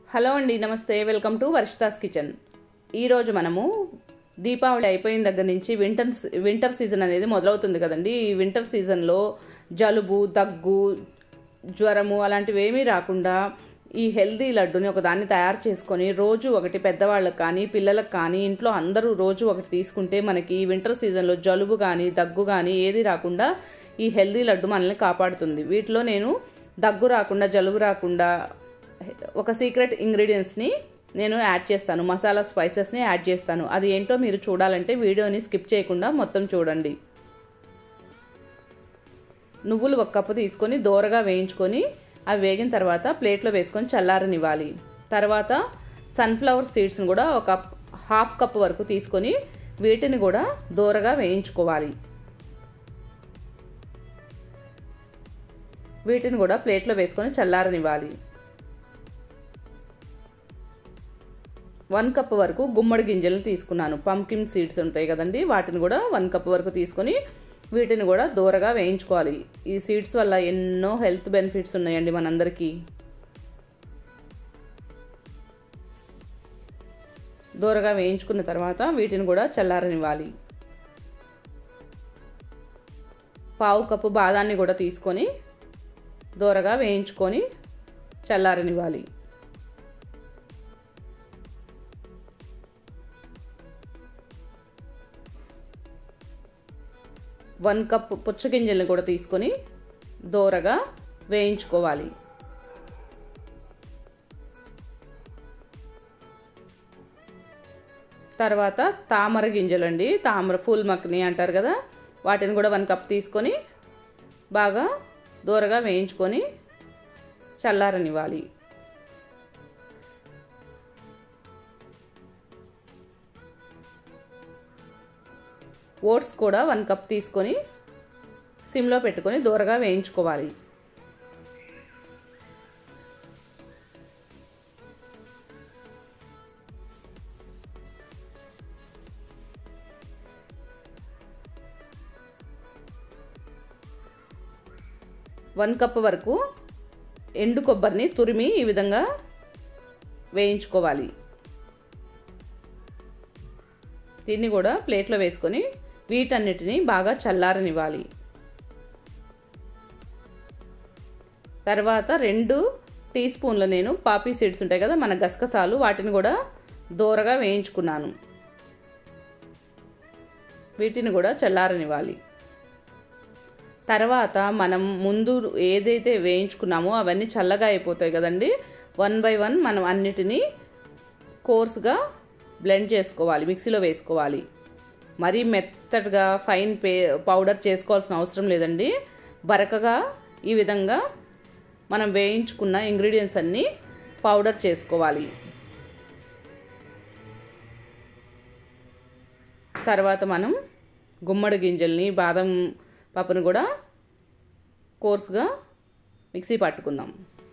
hello అండి నమస్తే welcome to Varshita's kitchen ఈరోజు మనము దీపావళి అయిపోయిన దగ్గర నుంచి వింటర్ వింటర్ సీజన్ అనేది మొదలవుతుంది కదండి ఈ వింటర్ సీజన్లో జలుబు దగ్గు జ్వరము అలాంటివి ఏమీ రాకుండా ఈ హెల్దీ లడ్డుని ఒక దాన్ని తయారు చేసుకొని రోజు ఒకటి పెద్దవాళ్ళకి కానీ పిల్లలకు కానీ ఇంట్లో అందరూ రోజు ఒకటి తీసుకుంటే మనకి ఈ వింటర్ సీజన్లో జలుబు కానీ దగ్గు కానీ ఏది రాకుండా ఈ హెల్దీ లడ్డు మనల్ని కాపాడుతుంది వీటిలో నేను దగ్గు రాకుండా జలుబు రాకుండా ఒక సీక్రెట్ ఇంగ్రీడియంట్స్ని నేను యాడ్ చేస్తాను మసాలా స్పైసెస్ని యాడ్ చేస్తాను అది ఏంటో మీరు చూడాలంటే వీడియోని స్కిప్ చేయకుండా మొత్తం చూడండి నువ్వులు ఒక కప్పు తీసుకొని దోరగా వేయించుకొని అవి వేగిన తర్వాత ప్లేట్లో వేసుకొని చల్లారనివ్వాలి తర్వాత సన్ఫ్లవర్ సీడ్స్ని కూడా ఒక హాఫ్ కప్ వరకు తీసుకొని వీటిని కూడా దోరగా వేయించుకోవాలి వీటిని కూడా ప్లేట్లో వేసుకొని చల్లారనివ్వాలి వన్ కప్ వరకు గుమ్మడి గింజలను తీసుకున్నాను పంకిన్ సీడ్స్ ఉంటాయి కదండి వాటిని కూడా వన్ కప్ వరకు తీసుకొని వీటిని కూడా దూరగా వేయించుకోవాలి ఈ సీడ్స్ వల్ల ఎన్నో హెల్త్ బెనిఫిట్స్ ఉన్నాయండి మనందరికీ దూరగా వేయించుకున్న తర్వాత వీటిని కూడా చల్లారనివ్వాలి పావు కప్పు బాదాన్ని కూడా తీసుకొని దూరగా వేయించుకొని చల్లారనివ్వాలి వన్ కప్ పుచ్చగింజల్ని కూడా తీసుకొని దోరగా వేయించుకోవాలి తర్వాత తామర గింజలు అండి తామర ఫుల్ మక్ని అంటారు కదా వాటిని కూడా వన్ కప్ తీసుకొని బాగా దూరగా వేయించుకొని చల్లారనివ్వాలి ఓట్స్ కూడా వన్ కప్ తీసుకొని సిమ్లో పెట్టుకొని దూరగా వేయించుకోవాలి వన్ కప్ వరకు ఎండు కొబ్బరిని తురిమి ఈ విధంగా వేయించుకోవాలి దీన్ని కూడా ప్లేట్లో వేసుకొని వీటన్నిటిని బాగా చల్లారనివ్వాలి తర్వాత రెండు టీ స్పూన్లు నేను పాపీ సీడ్స్ ఉంటాయి కదా మన గసగసాలు వాటిని కూడా దూరగా వేయించుకున్నాను వీటిని కూడా చల్లారనివ్వాలి తర్వాత మనం ముందు ఏదైతే వేయించుకున్నామో అవన్నీ చల్లగా అయిపోతాయి కదండి వన్ బై వన్ మనం అన్నిటినీ కోర్స్గా బ్లెండ్ చేసుకోవాలి మిక్సీలో వేసుకోవాలి మరీ మెత్తగా ఫైన్ పే పౌడర్ చేసుకోవాల్సిన అవసరం లేదండి బరకగా ఈ విధంగా మనం వేయించుకున్న ఇంగ్రీడియంట్స్ అన్నీ పౌడర్ చేసుకోవాలి తర్వాత మనం గుమ్మడి గింజల్ని బాదం పప్పును కూడా కోర్స్గా మిక్సీ పట్టుకుందాం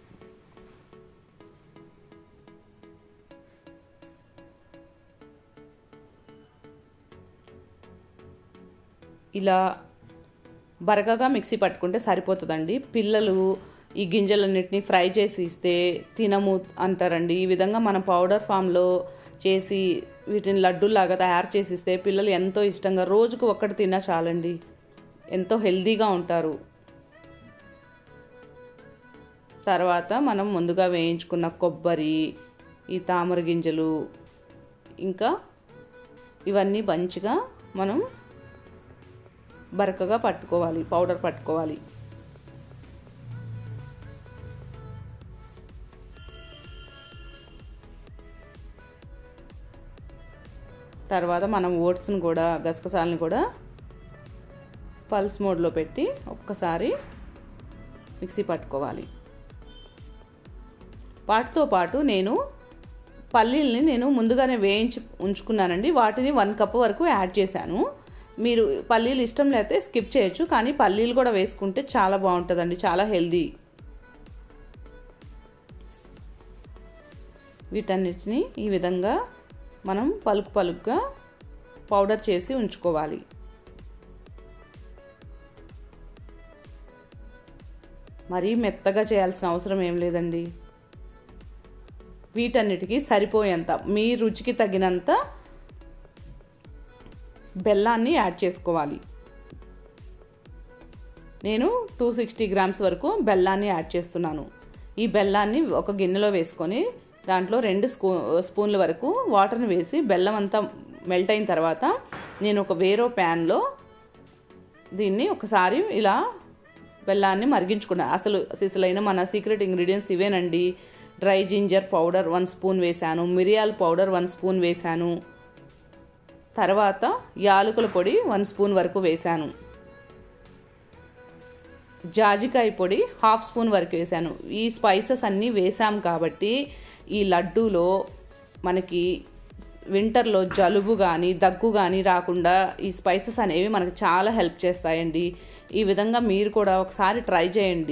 ఇలా బరకగా మిక్సీ పట్టుకుంటే సరిపోతుందండి పిల్లలు ఈ గింజలన్నిటిని ఫ్రై చేసి ఇస్తే తినము అంటారండి ఈ విధంగా మనం పౌడర్ ఫామ్లో చేసి వీటిని లడ్డూలాగా తయారు చేసి ఇస్తే పిల్లలు ఎంతో ఇష్టంగా రోజుకు ఒక్కటి తిన్నా చాలండి ఎంతో హెల్దీగా ఉంటారు తర్వాత మనం ముందుగా వేయించుకున్న కొబ్బరి ఈ తామర గింజలు ఇంకా ఇవన్నీ మంచిగా మనం బరకగా పట్టుకోవాలి పౌడర్ పట్టుకోవాలి తర్వాత మనం ఓట్స్ని కూడా గసగసాలని కూడా పల్స్ మోడ్లో పెట్టి ఒక్కసారి మిక్సీ పట్టుకోవాలి వాటితో పాటు నేను పల్లీల్ని నేను ముందుగానే వేయించి ఉంచుకున్నానండి వాటిని వన్ కప్ వరకు యాడ్ చేశాను మీరు పల్లీలు ఇష్టం లేకపోతే స్కిప్ చేయొచ్చు కానీ పల్లీలు కూడా వేసుకుంటే చాలా బాగుంటుందండి చాలా హెల్దీ వీటన్నిటిని ఈ విధంగా మనం పలుకు పలుకుగా పౌడర్ చేసి ఉంచుకోవాలి మరీ మెత్తగా చేయాల్సిన అవసరం ఏం లేదండి వీటన్నిటికీ సరిపోయేంత మీ రుచికి తగినంత బెల్లాన్ని యాడ్ చేసుకోవాలి నేను టూ సిక్స్టీ గ్రామ్స్ వరకు బెల్లాన్ని యాడ్ చేస్తున్నాను ఈ బెల్లాన్ని ఒక గిన్నెలో వేసుకొని దాంట్లో రెండు స్పూ స్పూన్ల వరకు వాటర్ని వేసి బెల్లం అంతా మెల్ట్ అయిన తర్వాత నేను ఒక వేరో ప్యాన్లో దీన్ని ఒకసారి ఇలా బెల్లాన్ని మరిగించుకున్నాను అసలు అసలైన మన సీక్రెట్ ఇంగ్రీడియంట్స్ ఇవేనండి dry ginger powder one spoon వేశాను మిరియాల పౌడర్ వన్ స్పూన్ వేశాను తర్వాత యాలకుల పొడి వన్ స్పూన్ వరకు వేశాను జాజికాయ పొడి హాఫ్ స్పూన్ వరకు వేసాను ఈ స్పైసెస్ అన్నీ వేసాం కాబట్టి ఈ లడ్డూలో మనకి వింటర్లో జలుబు కానీ దగ్గు కానీ రాకుండా ఈ స్పైసెస్ అనేవి మనకు చాలా హెల్ప్ చేస్తాయండి ఈ విధంగా మీరు కూడా ఒకసారి ట్రై చేయండి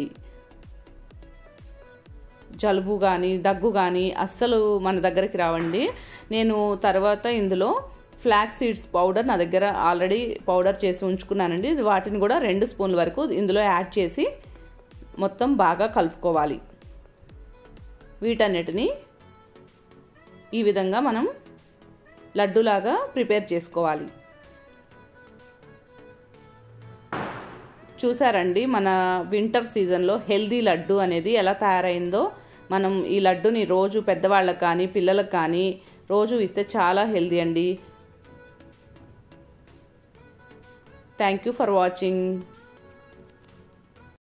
జలుబు కానీ దగ్గు కానీ అస్సలు మన దగ్గరికి రావండి నేను తర్వాత ఇందులో ఫ్లాక్ సీడ్స్ పౌడర్ నా దగ్గర ఆల్రెడీ పౌడర్ చేసి ఉంచుకున్నానండి వాటిని కూడా రెండు స్పూన్ల వరకు ఇందులో యాడ్ చేసి మొత్తం బాగా కలుపుకోవాలి వీటన్నిటిని ఈ విధంగా మనం లడ్డులాగా ప్రిపేర్ చేసుకోవాలి చూసారండి మన వింటర్ సీజన్లో హెల్దీ లడ్డు అనేది ఎలా తయారైందో మనం ఈ లడ్డుని రోజు పెద్దవాళ్ళకి కానీ పిల్లలకు కానీ రోజు ఇస్తే చాలా హెల్దీ అండి థ్యాంక్ యూ ఫర్ వాచింగ్